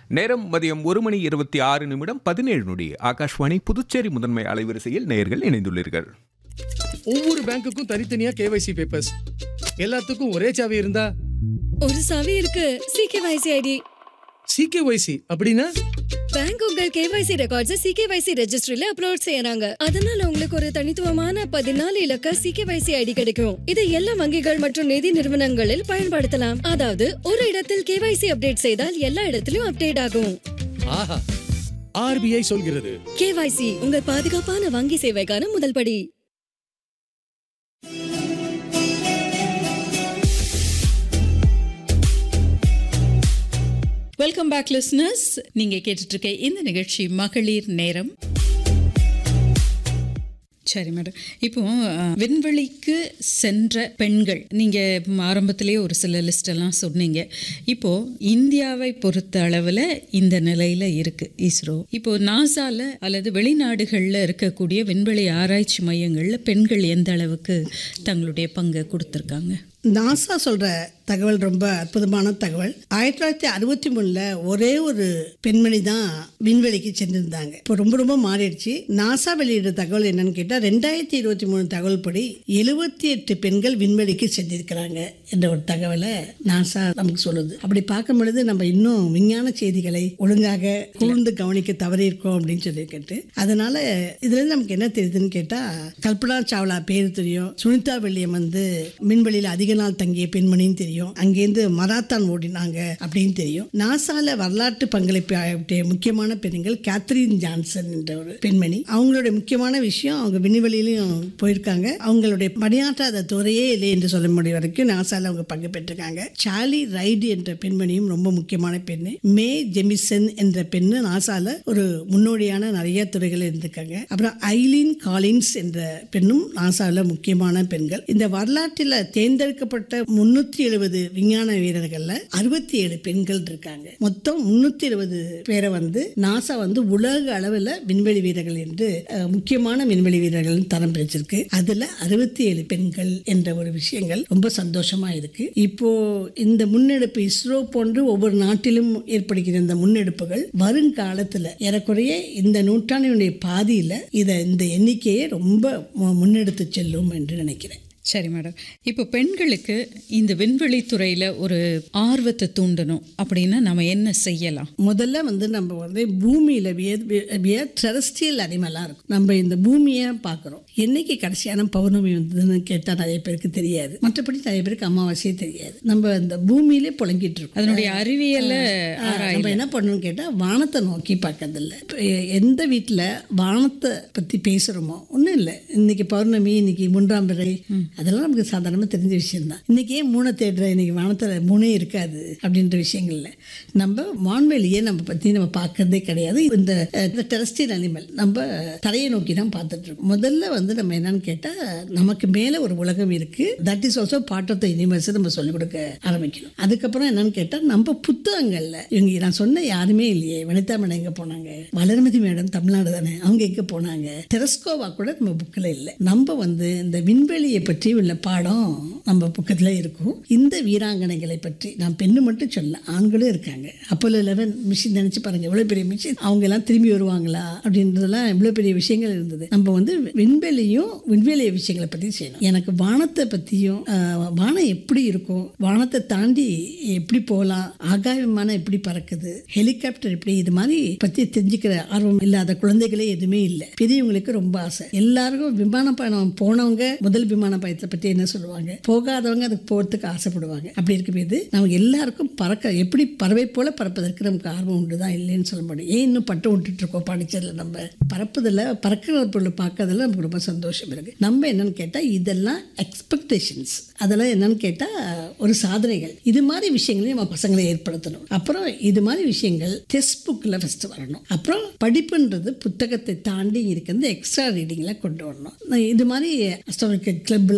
நேரம் மதியம் ஒரு மணி இருபத்தி ஆறு நிமிடம் பதினேழு நொடி ஆகாஷ்வாணி புதுச்சேரி முதன்மை அலைவரிசையில் நேயர்கள் இணைந்துள்ளீர்கள் ஒவ்வொரு பேங்க்குக்கும் தனித்தனியா கேவைசி பேப்பர்ஸ் எல்லாத்துக்கும் ஒரே சாவி இருந்தா ஒரு சாவி இருக்கு சிகேவைசி ஐடி சிகேஒய்சி அப்படின்னா பேங்க் உங்கள் கேவைசி ரெக்கார்ட்ஸ் சிகேவைசி ரெஜிஸ்ட்ரியில அப்லோட் செய்யறாங்க அதனால உங்களுக்கு ஒரு தனித்துவமான பதினாலு இலக்க சிகேவைசி ஐடி கிடைக்கும் இதை எல்லா வங்கிகள் மற்றும் நிதி நிறுவனங்களில் பயன்படுத்தலாம் அதாவது ஒரு இடத்தில் கேவைசி அப்டேட் செய்தால் எல்லா இடத்திலும் அப்டேட் ஆகும் ஆஹா ஆர்பிஐ சொல்கிறது கேவைசி உங்கள் பாதுகாப்பான வங்கி சேவைக்கான முதல் படி வெல்கம் பேக் லிஸ்னர்ஸ் நீங்க கேட்டுட்டு இருக்க இந்த நிகழ்ச்சி மகளிர் நேரம் சரி மேடம் இப்போ அஹ், விண்வெளிக்கு சென்ற பெண்கள் நீங்க ஆரம்பத்திலேயே ஒரு சில லிஸ்ட் எல்லாம் சொன்னீங்க இப்போ இந்தியாவை பொறுத்த அளவில் இந்த நிலையில இருக்கு இஸ்ரோ இப்போ நாசால அல்லது வெளிநாடுகளில் இருக்கக்கூடிய விண்வெளி ஆராய்ச்சி மையங்கள்ல பெண்கள் எந்த அளவுக்கு தங்களுடைய பங்கை கொடுத்துருக்காங்க நாசா சொல்ற தகவல் ரொம்ப அற்புதமான தகவல் ஆயிரத்தி தொள்ளாயிரத்தி அறுபத்தி மூணுல ஒரே ஒரு பெண்மணி தான் விண்வெளிக்கு சென்றிருந்தாங்க இப்போ ரொம்ப ரொம்ப மாறிடுச்சு நாசா வெளியிடுற தகவல் என்னன்னு கேட்டா ரெண்டாயிரத்தி இருபத்தி மூணு தகவல் படி எழுபத்தி எட்டு பெண்கள் விண்வெளிக்கு சென்றிருக்கிறாங்க என்ற ஒரு தகவலை நாசா நமக்கு சொல்லுது அப்படி பார்க்கும் பொழுது நம்ம இன்னும் விஞ்ஞான செய்திகளை ஒழுங்காக கூர்ந்து கவனிக்க தவறி இருக்கோம் அப்படின்னு சொல்லியிருக்கிட்டு அதனால இதுல இருந்து நமக்கு என்ன தெரியுதுன்னு கேட்டா கல்பனா சாவ்லா பேர் தெரியும் சுனிதா வில்லியம் வந்து விண்வெளியில் அதிக நாள் தங்கிய பெண்மணின்னு தெரியும் அங்கேருந்து மராத்தான் ஓடினாங்க அப்படின்னு தெரியும் நாசால வரலாற்று பங்களிப்பு ஆற்றிய முக்கியமான பெண்கள் கேத்ரின் ஜான்சன் என்ற ஒரு பெண்மணி அவங்களுடைய முக்கியமான விஷயம் அவங்க விண்வெளியிலையும் போயிருக்காங்க அவங்களுடைய பணியாற்றாத துறையே இல்லை என்று சொல்ல முடியும் வரைக்கும் நாசால அவங்க பங்கு பெற்றிருக்காங்க சார்லி ரைடு என்ற பெண்மணியும் ரொம்ப முக்கியமான பெண்ணு மே ஜெமிசன் என்ற பெண்ணு நாசால ஒரு முன்னோடியான நிறைய துறைகள் இருந்திருக்காங்க அப்புறம் ஐலின் காலின்ஸ் என்ற பெண்ணும் நாசால முக்கியமான பெண்கள் இந்த வரலாற்றில் தேர்ந்தெடுக்கப்பட்ட முன்னூத்தி எழுபது விஞ்ஞான வீரர்கள்ல அறுபத்தி ஏழு பெண்கள் இருக்காங்க மொத்தம் முன்னூத்தி எழுபது பேரை வந்து நாசா வந்து உலக அளவில் விண்வெளி வீரர்கள் என்று அஹ், முக்கியமான விண்வெளி வீரர்கள் தரம் பிரிச்சிருக்கு அதுல அறுபத்தி ஏழு பெண்கள் என்ற ஒரு விஷயங்கள் ரொம்ப சந்தோஷமா இருக்கு இப்போ இந்த முன்னெடுப்பு இஸ்ரோ போன்று ஒவ்வொரு நாட்டிலும் ஏற்படுகிற இந்த முன்னெடுப்புகள் வருங்காலத்துல ஏறக்குறைய இந்த நூற்றாண்டினுடைய பாதியில இதை இந்த எண்ணிக்கையை ரொம்ப மு- முன்னெடுத்து செல்லும் என்று நினைக்கிறேன் சரி மேடம் இப்போ பெண்களுக்கு இந்த விண்வெளி துறையில ஒரு ஆர்வத்தை தூண்டணும் அப்படின்னா நம்ம என்ன செய்யலாம் முதல்ல வந்து நம்ம வந்து பூமியில் டெரஸ்ட்ரியல் அனிமலாக இருக்கும் நம்ம இந்த பூமியை பார்க்குறோம் என்னைக்கு கடைசியான பௌர்ணமி வந்ததுன்னு கேட்டால் நிறைய பேருக்கு தெரியாது மற்றபடி நிறைய பேருக்கு அமாவாசையே தெரியாது நம்ம இந்த பூமியிலே புழங்கிட்டு இருக்கோம் அதனுடைய அறிவியல ஆ, நம்ம என்ன பண்ணணும்னு கேட்டால் வானத்தை நோக்கி பார்க்கறதில்ல இப்ப எந்த வீட்டில் வானத்தை பற்றி பேசுகிறோமோ ஒன்றும் இல்லை இன்னைக்கு பௌர்ணமி இன்னைக்கு மூன்றாம் பிறை அதெல்லாம் நமக்கு சாதாரணமாக தெரிஞ்ச விஷயம்தான் இன்னைக்கு ஏன் மூணை தேடுற இன்னைக்கு வானத்தில் மூணே இருக்காது அப்படின்ற விஷயங்கள்ல நம்ம வான்வெளியை நம்ம பற்றி நம்ம பார்க்கறதே கிடையாது இந்த டெரஸ்டியல் அனிமல் நம்ம தரையை நோக்கி தான் பார்த்துட்டு இருக்கோம் முதல்ல வந்து நம்ம என்னன்னு கேட்டால் நமக்கு மேலே ஒரு உலகம் இருக்குது that is also part of the universe நம்ம சொல்லிக் கொடுக்க ஆரம்பிக்கணும் அதுக்கப்புறம் என்னன்னு கேட்டால் நம்ம புத்தகங்கள்ல இவங்க நான் சொன்ன யாருமே இல்லையே வனிதா மேடம் எங்கே போனாங்க வளர்மதி மேடம் தமிழ்நாடு தானே அவங்க எங்கே போனாங்க டெரஸ்கோவா கூட நம்ம புக்கில் இல்லை நம்ம வந்து இந்த விண்வெளியை பற்றி உள்ள பாடம் நம்ம புக்கத்தில் இருக்கும் இந்த வீராங்கனைகளை பற்றி நான் பெண்ணு மட்டும் சொல்ல ஆண்களும் இருக்காங்க அப்போலோ லெவன் மிஷின் நினச்சி பாருங்க எவ்வளோ பெரிய மிஷின் அவங்க எல்லாம் திரும்பி வருவாங்களா அப்படின்றதெல்லாம் எவ்வளோ பெரிய விஷயங்கள் இருந்தது நம்ம வந்து விண்வெளியும் விண்வெளி விஷயங்களை பற்றி செய்யணும் எனக்கு வானத்தை பற்றியும் வானம் எப்படி இருக்கும் வானத்தை தாண்டி எப்படி போகலாம் ஆகாய விமானம் எப்படி பறக்குது ஹெலிகாப்டர் எப்படி இது மாதிரி பற்றி தெரிஞ்சுக்கிற ஆர்வம் இல்லாத குழந்தைகளே எதுவுமே இல்லை பெரியவங்களுக்கு ரொம்ப ஆசை எல்லாருக்கும் விமான பயணம் போனவங்க முதல் விமான பயணத்தை பற்றி என்ன சொல்லுவாங்க போகாதவங்க அதுக்கு போகிறதுக்கு ஆசைப்படுவாங்க அப்படி இருக்கும்போது நம்ம எல்லாருக்கும் பறக்க எப்படி பறவை போல பறப்பதற்கு நமக்கு ஆர்வம் உண்டு தான் இல்லைன்னு சொல்ல முடியும் ஏன் இன்னும் பட்டு விட்டுட்டு இருக்கோம் படிச்சதில் நம்ம பறப்பதில் பறக்கிற ஒரு பொருளை பார்க்கறதுல நமக்கு ரொம்ப சந்தோஷம் இருக்கு நம்ம என்னன்னு கேட்டால் இதெல்லாம் எக்ஸ்பெக்டேஷன்ஸ் அதெல்லாம் என்னன்னு கேட்டால் ஒரு சாதனைகள் இது மாதிரி விஷயங்களையும் நம்ம பசங்களை ஏற்படுத்தணும் அப்புறம் இது மாதிரி விஷயங்கள் டெக்ஸ்ட் புக்கில் ஃபஸ்ட்டு வரணும் அப்புறம் படிப்புன்றது புத்தகத்தை தாண்டி இருக்கிறது எக்ஸ்ட்ரா ரீடிங்கில் கொண்டு வரணும் நான் இது மாதிரி அஸ்ட்ராலஜிக்கல் கிளப்பில்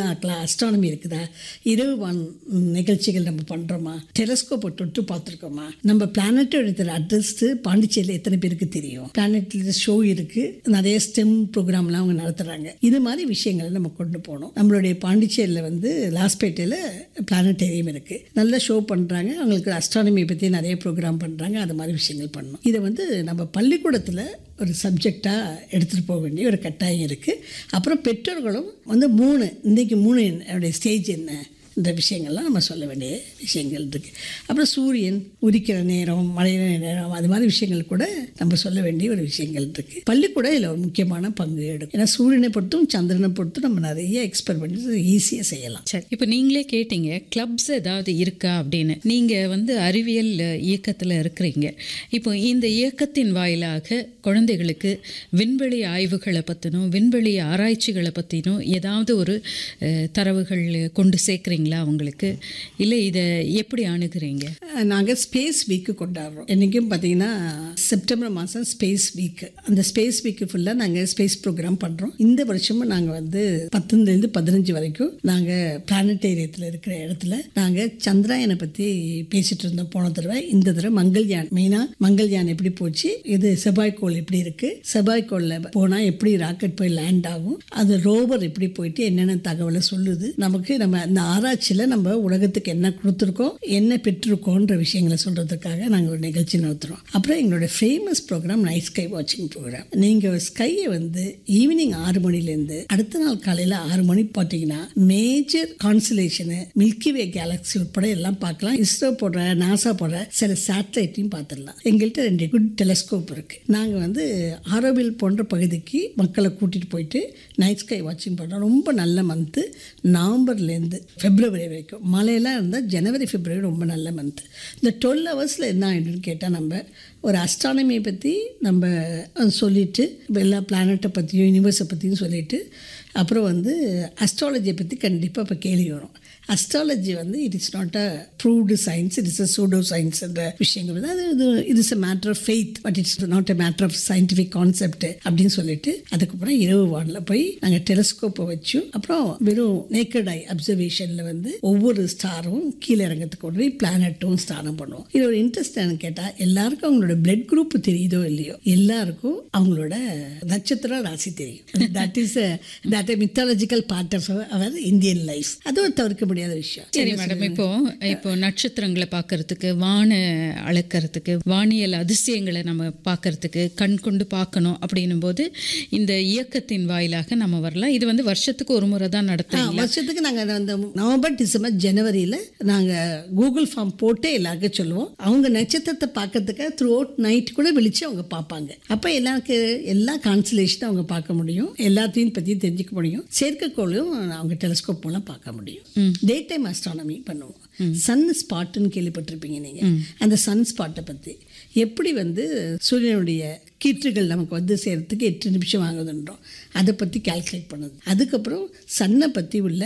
நிலாக்கெலாம் அஸ்ட்ரானமி இருக்குதா இரவு வான் நிகழ்ச்சிகள் நம்ம பண்ணுறோமா டெலஸ்கோப்பை தொட்டு பார்த்துருக்கோமா நம்ம பிளானட்டோட அட்ரஸ்ட்டு பாண்டிச்சேரியில் எத்தனை பேருக்கு தெரியும் பிளானட்ல ஷோ இருக்குது நிறைய ஸ்டெம் ப்ரோக்ராம்லாம் அவங்க நடத்துகிறாங்க இது மாதிரி விஷயங்களை நம்ம கொண்டு போகணும் நம்மளுடைய பாண்டிச்சேரியில் வந்து லாஸ்பேட்டையில் பிளானட்டேரியம் இருக்குது நல்ல ஷோ பண்ணுறாங்க அவங்களுக்கு அஸ்ட்ரானமி பற்றி நிறைய ப்ரோக்ராம் பண்ணுறாங்க அது மாதிரி விஷயங்கள் பண்ணணும் இதை வந்து நம்ம பள்ளிக்கூடத்தில் ஒரு சப்ஜெக்டாக எடுத்துகிட்டு போக வேண்டிய ஒரு கட்டாயம் இருக்குது அப்புறம் பெற்றோர்களும் வந்து மூணு இன்றைக்கி மூணு என்னுடைய ஸ்டேஜ் என்ன இந்த விஷயங்கள்லாம் நம்ம சொல்ல வேண்டிய விஷயங்கள் இருக்குது அப்புறம் சூரியன் உதிக்கிற நேரம் மழையிற நேரம் அது மாதிரி விஷயங்கள் கூட நம்ம சொல்ல வேண்டிய ஒரு விஷயங்கள் இருக்குது பள்ளிக்கூடம் இதில் ஒரு முக்கியமான பங்கு எடுக்கும் ஏன்னா சூரியனை பொறுத்தும் சந்திரனை பொறுத்தும் நம்ம நிறைய எக்ஸ்பெரிமெண்ட் ஈஸியாக செய்யலாம் சரி இப்போ நீங்களே கேட்டீங்க கிளப்ஸ் ஏதாவது இருக்கா அப்படின்னு நீங்கள் வந்து அறிவியல் இயக்கத்தில் இருக்கிறீங்க இப்போ இந்த இயக்கத்தின் வாயிலாக குழந்தைகளுக்கு விண்வெளி ஆய்வுகளை பற்றினும் விண்வெளி ஆராய்ச்சிகளை பற்றினும் ஏதாவது ஒரு அஹ், தரவுகள் கொண்டு சேர்க்குறீங்களா அவங்களுக்கு இல்லை இதை எப்படி அணுகுறீங்க நாங்கள் ஸ்பேஸ் வீக்கு கொண்டாடுறோம் என்றைக்கும் பார்த்தீங்கன்னா செப்டம்பர் மாதம் ஸ்பேஸ் வீக்கு அந்த ஸ்பேஸ் வீக்கு ஃபுல்லாக நாங்கள் ஸ்பேஸ் ப்ரோக்ராம் பண்ணுறோம் இந்த வருஷமும் நாங்கள் வந்து பத்துலேருந்து பதினஞ்சு வரைக்கும் நாங்கள் பிளானட்டேரியத்தில் இருக்கிற இடத்துல நாங்கள் சந்திராயனை பற்றி பேசிகிட்டு இருந்தோம் போன தடவை இந்த தடவை மங்கள்யான் மெயினாக மங்கள்யான் எப்படி போச்சு இது செவ்வாய்க்கோள் எப்படி இருக்குது செவ்வாய்க்கோளில் போனால் எப்படி ராக்கெட் போய் லேண்ட் ஆகும் அது ரோவர் எப்படி போயிட்டு என்னென்ன தகவலை சொல்லுது நமக்கு நம்ம அந்த ஆராய்ச்சியில் நம்ம உலகத்துக்கு என்ன கொடுத்துருக்கோம் என்ன பெற்றிருக்கோன்ற விஷயங்களை சொல்கிறதுக்காக நாங்கள் ஒரு நிகழ்ச்சி நடத்துகிறோம் அப்புறம் எங்களோட ஃபேமஸ் ப்ரோக்ராம் நைட் ஸ்கை வாட்சிங் ப்ரோக்ராம் நீங்கள் ஸ்கையை வந்து ஈவினிங் ஆறு மணிலேருந்து அடுத்த நாள் காலையில் ஆறு மணி பார்த்தீங்கன்னா மேஜர் கான்சலேஷனு மில்கி வே கேலக்ஸி உட்பட எல்லாம் பார்க்கலாம் இஸ்ரோ போடுற நாசா போடுற சில சேட்டலைட்டையும் பார்த்துடலாம் எங்கள்கிட்ட ரெண்டு குட் டெலஸ்கோப் இருக்குது நாங்கள் வந்து ஆரோவில் போன்ற பகுதிக்கு மக்களை கூட்டிகிட்டு போயிட்டு நைட் ஸ்கை வாட்சிங் பண்ணுறோம் ரொம்ப நல்ல மந்த்து நவம்பர்லேருந்து ஃபெப்ரவரி வரைக்கும் மழையெல்லாம் இருந்தால் ஜனவரி பிப்ரவரி ரொம்ப நல்ல மந்த் இந்த டுவெல் ஹவர்ஸில் என்ன ஆகிடுன்னு கேட்டால் நம்ம ஒரு அஸ்ட்ரானமியை பற்றி நம்ம சொல்லிட்டு இப்ப எல்லா பிளானட்டை பற்றியும் யூனிவர்ஸை பற்றியும் சொல்லிட்டு அப்புறம் வந்து அஸ்ட்ராலஜியை பற்றி கண்டிப்பாக இப்போ கேள்வி வரும் அஸ்ட்ராலஜி வந்து it is not a proved science it is a pseudo science என்ற விஷயங்கள் வந்து அது இது it is a matter of faith but it's not a matter of scientific concept அப்படின்னு சொல்லிட்டு அதுக்கப்புறம் இரவு வானில் போய் நாங்கள் டெலஸ்கோப்பை வச்சு அப்புறம் வெறும் நேக்கட் ஐ அப்சர்வேஷனில் வந்து ஒவ்வொரு ஸ்டாரும் கீழே இறங்கத்துக்கு கொண்டு போய் பிளானட்டும் ஸ்தானம் பண்ணுவோம் இது ஒரு இன்ட்ரெஸ்ட் என்னன்னு கேட்டால் எல்லாருக்கும் அவங்களோட பிளட் குரூப் தெரியுதோ இல்லையோ எல்லாருக்கும் அவங்களோட நட்சத்திர ராசி தெரியும் that is that mythological part of our Indian life அது ஒரு தவிர்க்க முடியாத விஷயம் சரி மேடம் இப்போ இப்போ நட்சத்திரங்களை பார்க்கறதுக்கு வான அளக்கறதுக்கு வானியல் அதிசயங்களை நம்ம பார்க்கறதுக்கு கண் கொண்டு பார்க்கணும் அப்படின்னும் போது இந்த இயக்கத்தின் வாயிலாக நம்ம வரலாம் இது வந்து வருஷத்துக்கு ஒரு முறை தான் ஆ, நடத்துறீங்களா வருஷத்துக்கு நாங்கள் அந்த நவம்பர் டிசம்பர் ஜனவரியில் நாங்கள் கூகுள் ஃபார்ம் போட்டு எல்லாருக்கும் சொல்லுவோம் அவங்க நட்சத்திரத்தை பார்க்கறதுக்கு த்ரூ அவுட் நைட் கூட விழிச்சு அவங்க பார்ப்பாங்க அப்போ எல்லாருக்கு எல்லா கான்சலேஷனும் அவங்க பார்க்க முடியும் எல்லாத்தையும் பற்றி தெரிஞ்சுக்க முடியும் செயற்கைக்கோளையும் அவங்க டெலிஸ்கோப் மூலம் பார்க்க முடியும் டே டைம் அஸ்ட்ரானமி பண்ணுவோம் சன் ஸ்பாட்டுன்னு கேள்விப்பட்டிருப்பீங்க நீங்கள் அந்த சன் ஸ்பாட்டை பற்றி எப்படி வந்து சூரியனுடைய கீற்றுகள் நமக்கு வந்து சேர்றதுக்கு எட்டு நிமிஷம் ஆகுதுன்றோம் அதை பற்றி கால்குலேட் பண்ணுது அதுக்கப்புறம் சன்னை பற்றி உள்ள